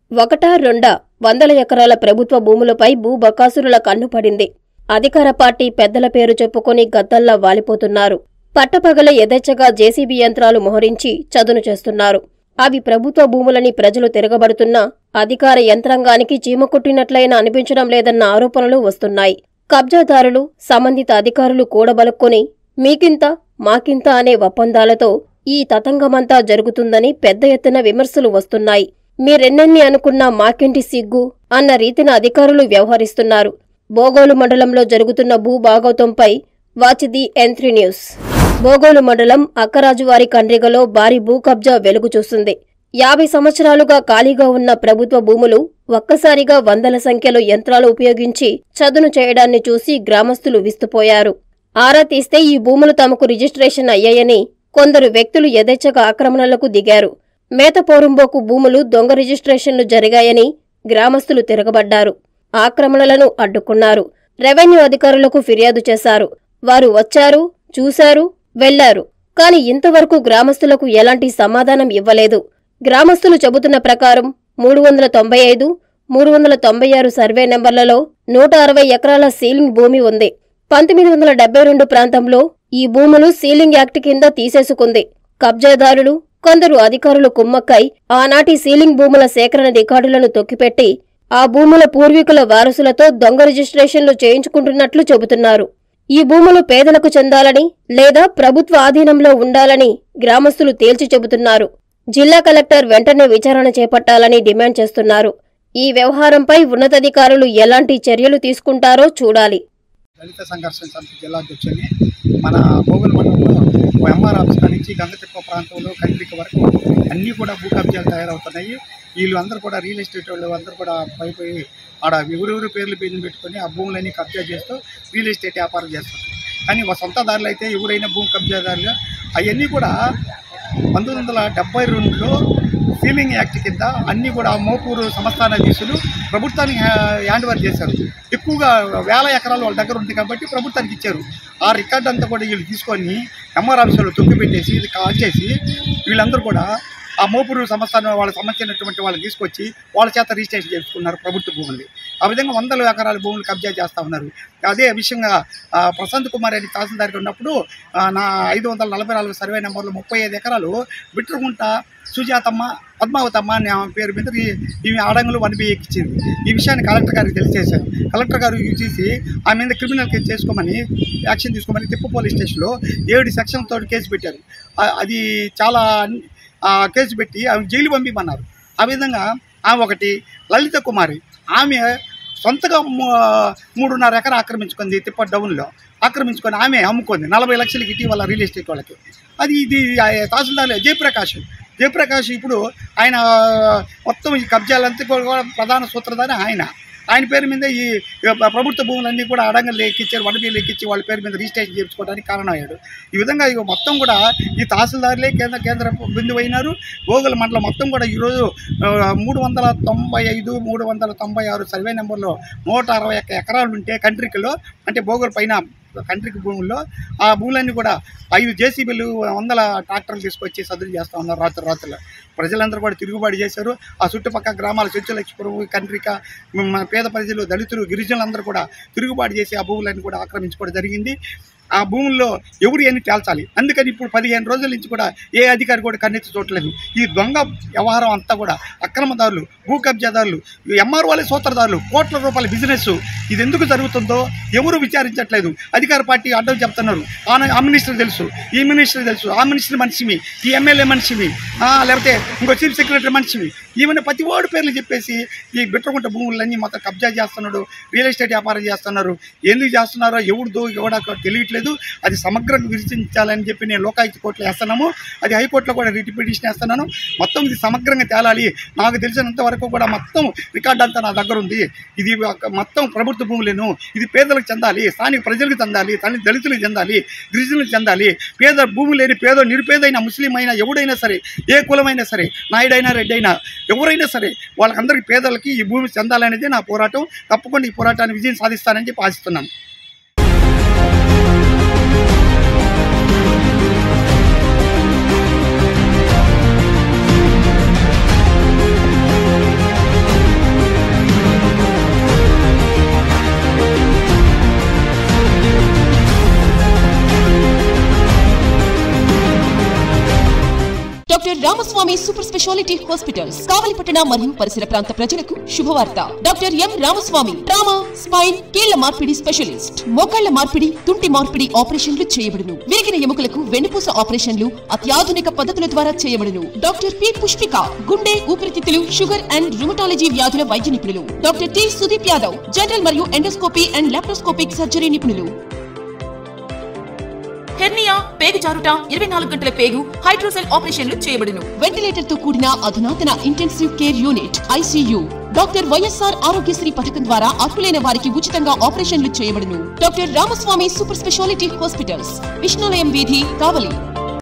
ఒకటా రెండా వందల ఎకరాల ప్రభుత్వ భూములపై భూ బకాసురుల కన్నుపడింది అధికార పార్టీ పెద్దల పేరు చెప్పుకొని గద్దల్లా వాలిపోతున్నారు పట్టపగల యథేచ్ఛగా జేసీబీ యంత్రాలు మోహరించి చదును చేస్తున్నారు అవి ప్రభుత్వ భూములని ప్రజలు తిరగబడుతున్నా అధికార యంత్రాంగానికి చీమకుట్టినట్లయినా అనిపించడం లేదన్న ఆరోపణలు వస్తున్నాయి కబ్జాదారులు సంబంధిత అధికారులు కూడబలుక్కొని మీకింత మాకింత అనే ఒప్పందాలతో ఈ తతంగమంతా జరుగుతుందని పెద్ద ఎత్తున విమర్శలు వస్తున్నాయి మీరెన్నెన్ని అనుకున్నా మాకింటి సిగ్గు అన్న రీతిన అధికారులు వ్యవహరిస్తున్నారు బోగోలు మండలంలో జరుగుతున్న భూభాగవతంపై watch the M three news Bogolu మండలం అక్కరాజువారి కండ్రిగలో భారీ భూ కబ్జా వెలుగు చూస్తుంది యాభై సంవత్సరాలుగా ఖాళీగా ఉన్న ప్రభుత్వ భూములు ఒక్కసారిగా వందల సంఖ్యలో యంత్రాలు ఉపయోగించి చదును చేయడాన్ని చూసి గ్రామస్తులు విస్తుపోయారు ఆరా తీస్తే ఈ భూములు తమకు రిజిస్ట్రేషన్ అయ్యాయని కొందరు వ్యక్తులు యథేచ్ఛగా ఆక్రమణలకు దిగారు మేతపోరుంబోకు భూములు దొంగ రిజిస్ట్రేషన్లు జరిగాయని గ్రామస్తులు తిరగబడ్డారు ఆక్రమణలను అడ్డుకున్నారు రెవెన్యూ అధికారులకు ఫిర్యాదు చేశారు వారు వచ్చారు చూశారు వెళ్లారు కాని ఇంతవరకు గ్రామస్తులకు ఎలాంటి సమాధానం ఇవ్వలేదు గ్రామస్తులు చెబుతున్న ప్రకారం మూడు వందల తొంభై ఐదు మూడు వందల తొంభై ఆరు సర్వే నెంబర్లలో నూట అరవై ఎకరాల సీలింగ్ భూమి ఉంది పంతొమ్మిది వందల డెబ్బై రెండు ప్రాంతంలో ఈ భూములు సీలింగ్ యాక్ట్ కింద తీసేసుకుంది కబ్జాదారులు కొందరు అధికారులు కుమ్మక్కై ఆనాటి సీలింగ్ భూముల సేకరణ రికార్డులను తొక్కిపెట్టి ఆ భూముల పూర్వీకుల వారసులతో దొంగ రిజిస్ట్రేషన్లు చేయించుకుంటున్నట్లు చెబుతున్నారు ఈ భూములు పేదలకు చెందాలని లేదా ప్రభుత్వ ఆధీనంలో ఉండాలని గ్రామస్తులు తేల్చి చెబుతున్నారు జిల్లా కలెక్టర్ వెంటనే విచారణ చేపట్టాలని డిమాండ్ చేస్తున్నారు ఈ వ్యవహారంపై ఉన్నతాధికారులు ఎలాంటి చర్యలు తీసుకుంటారో చూడాలి దళిత సంఘర్షణ సమితి జిల్లా అధ్యక్షుడిని మన భోగుల మండలంలో ఎంఆర్ ఆఫీస్ కాడ నుంచి గంగతిప్ప ప్రాంతంలో కంట్రిక వరకు అన్నీ కూడా భూ కబ్జాలు తయారవుతున్నాయి వీళ్ళు అందరూ కూడా రియల్ ఎస్టేట్ వాళ్ళు అందరూ కూడా పైపోయి ఆడ ఎవరెవరి పేర్లు పేర్లు పెట్టుకొని ఆ భూములన్నీ కబ్జా చేస్తూ రియల్ ఎస్టేట్ వ్యాపారం చేస్తారు కానీ మా సొంతదారులు అయితే ఎవరైనా భూమి కబ్జాదారులు అవన్నీ కూడా పంతొమ్మిది వందల డెబ్బై రెండులో సీలింగ్ యాక్ట్ కింద అన్నీ కూడా మోపూరు సంస్థానాధీశులు ప్రభుత్వానికి హ్యా- హ్యాండ్ ఓవర్ చేశారు ఎక్కువగా వేల ఎకరాలు వాళ్ళ దగ్గర ఉంది కాబట్టి ప్రభుత్వానికి ఇచ్చారు ఆ రికార్డ్ అంతా కూడా వీళ్ళు తీసుకొని ఎంఆర్ ఆఫీసులో తొక్కి పెట్టేసి ఇది కాల్ చేసి వీళ్ళందరూ కూడా ఆ మోపూరు సంస్థానం వాళ్ళకి సంబంధించినటువంటి వాళ్ళని తీసుకొచ్చి వాళ్ళ చేత రిజిస్ట్రేషన్ చేసుకున్నారు ప్రభుత్వ భూముల్ని ఆ విధంగా వందల ఎకరాల భూములు కబ్జా చేస్తూ ఉన్నారు అదే విషయంగా ఆ, ప్రశాంత్ కుమార్ అని తహసీల్దార్గా ఉన్నప్పుడు ఆ, నా ఐదు వందల నలభై నాలుగు సర్వే నెంబర్లో ముప్పై ఐదు ఎకరాలు బిట్రగుంట సుజాతమ్మ పద్మావతమ్మ అనే ఆమె పేరు మీద ఈ- ఈమె ఆడంగులు వన్ బి ఎక్కించింది ఈ విషయాన్ని కలెక్టర్ గారికి తెలియజేశారు కలెక్టర్ గారు ఇది చూసి ఆమె మీద క్రిమినల్ కేసు చేసుకోమని యాక్షన్ తీసుకోమని తిప్పు పోలీస్ స్టేషన్లో ఏడు సెక్షన్లతో కేసు పెట్టారు ఆ, అది చాలా ఆ, కేసు పెట్టి ఆమె జైలు పంపిమన్నారు ఆ విధంగా ఆమె ఒకటి లలిత కుమారి ఆమె సొంతగా మూ- మూడున్నర ఎకరా ఆక్రమించుకుంది తిప్ప డౌన్లో ఆక్రమించుకొని ఆమె అమ్ముకుంది నలభై లక్షలకి ఇటీవల రియల్ ఎస్టేట్ వాళ్ళకి అది ఇది ఆ తహసీల్దార్ జయప్రకాష్ జయప్రకాష్ ఇప్పుడు ఆయన మొత్తం ఈ కబ్జాలంతా కూడా ప్రధాన సూత్రధారి ఆయన ఆయన పేరు మీద ఈ ప్రభుత్వ భూములన్నీ కూడా అడంగలు లెక్కించారు వన్ బి లెక్కించి వాళ్ళ పేరు మీద రిజిస్ట్రేషన్ చేయించుకోవడానికి కారణం అయ్యాడు ఈ విధంగా ఇక మొత్తం కూడా ఈ తహసీల్దారులే కేంద్ర కేంద్ర బిందువు అయినారు గోగుల మండలం మొత్తం కూడా ఈరోజు ఆ, మూడు వందల తొంభై ఐదు మూడు వందల తొంభై ఆరు సర్వే నెంబర్లో నూట అరవై ఒక్క ఎకరాలు ఉంటే కంట్రికలో అంటే బోగుల పైన కంట్రికి భూముల్లో ఆ భూములన్నీ కూడా ఐదు జేసీబీలు వందల ట్రాక్టర్లు తీసుకొచ్చి సదురు చేస్తూ ఉన్నారు రాత్రి రాత్రులు ప్రజలందరూ కూడా తిరుగుబాటు చేశారు ఆ చుట్టుపక్కల గ్రామాల చెంచులక్ష్మపురం కంట్రిక మన పేద ప్రజలు దళితులు గిరిజనులందరూ కూడా తిరుగుబాటు చేసి ఆ భూములన్నీ కూడా ఆక్రమించుకోవడం జరిగింది ఆ భూముల్లో ఎవరు అని తేల్చాలి అందుకని ఇప్పుడు పదిహేను రోజుల నుంచి కూడా ఏ అధికారి కూడా కన్నెత్తి చూడలేదు ఈ దొంగ వ్యవహారం అంతా కూడా అక్రమదారులు భూ కబ్జాదారులు ఎంఆర్ వాళ్ళే సూత్రధారులు కోట్ల రూపాయల బిజినెస్ ఇది ఎందుకు జరుగుతుందో ఎవరు విచారించట్లేదు అధికార పార్టీ అడ్డం చెప్తున్నారు ఆ ఆ మినిస్టర్ తెలుసు ఈ మినిస్టర్ తెలుసు ఆ మినిస్టర్ మనిషివి ఈ ఎమ్మెల్యే మనిషివి ఆ, లేకపోతే ఇంకో చీఫ్ సెక్రటరీ మనిషివి ఈవెన్ ప్రతి ఓడి పేర్లు చెప్పేసి ఈ బిట్రకుంట భూములన్నీ మొత్తం కబ్జా చేస్తున్నాడు రియల్ ఎస్టేట్ వ్యాపారం చేస్తున్నారు ఎందుకు చేస్తున్నారో ఎవరిదో ఎవడో తెలియట్లేదు అది సమగ్రంగా విశ్లేషించాలని చెప్పి నేను లోకాయుక్త కోర్టులో వేస్తున్నాము అది హైకోర్టులో కూడా రిట్ పిటిషన్ వేస్తున్నాను మొత్తం ఇది సమగ్రంగా తేలాలి నాకు తెలిసినంత వరకు కూడా మొత్తం రికార్డ్ అంతా నా దగ్గర ఉంది ఇది ఒక మొత్తం ప్రభుత్వ భూములను ఇది పేదలకు చెందాలి స్థానిక ప్రజలకు చెందాలి తల్లి దళితులకు చెందాలి గిరిజనులకు చెందాలి పేద భూమి లేని పేద నిరుపేదైన ముస్లిం అయినా ఎవడైనా సరే ఏ కులమైనా సరే నాయుడైనా రెడ్డి అయినా ఎవరైనా సరే వాళ్ళకందరికీ పేదలకి ఈ భూమి చెందాలనేది నా పోరాటం తప్పకుండా ఈ పోరాటాన్ని విజయం సాధిస్తానని చెప్పి ఆశిస్తున్నాను doctor Ramaswamy super speciality hospitals కావలిపట్టణ మరియు పరిసర ప్రాంత ప్రజలకు శుభవార్త doctor M Ramaswamy trauma spine కీళ్ల మార్పిడి స్పెషలిస్ట్ మోకాళ్ల మార్పిడి తుంటి మార్పిడి ఆపరేషన్లు చేయబడును విరిగిన ఎముకలకు వెన్నుపూస ఆపరేషన్లు అత్యాధునిక పద్ధతుల ద్వారా చేయబడును డాక్టర్ పి పుష్పిక గుండె ఊపిరితిత్తులు షుగర్ అండ్ రుమటాలజీ వ్యాధుల వైద్య నిపుణులు doctor T Sudeep Yadav general మరియు ఎండోస్కోపీ అండ్ లాప్రోస్కోపిక్ సర్జరీ నిపుణులు హెర్నియా పేగు జారుట ఇరవై నాలుగు గంటల పేగు హైడ్రోసెల్ ఆపరేషన్లు చేయబడును వెంటిలేటర్ తో కూడిన అధునాతన intensive care unit ICU doctor YSR Aarogyasri పథకం ద్వారా అర్హులైన వారికి ఉచితంగా ఆపరేషన్లు చేయబడును doctor Ramaswamy super speciality hospitals విష్ణులయం వీధి కావలి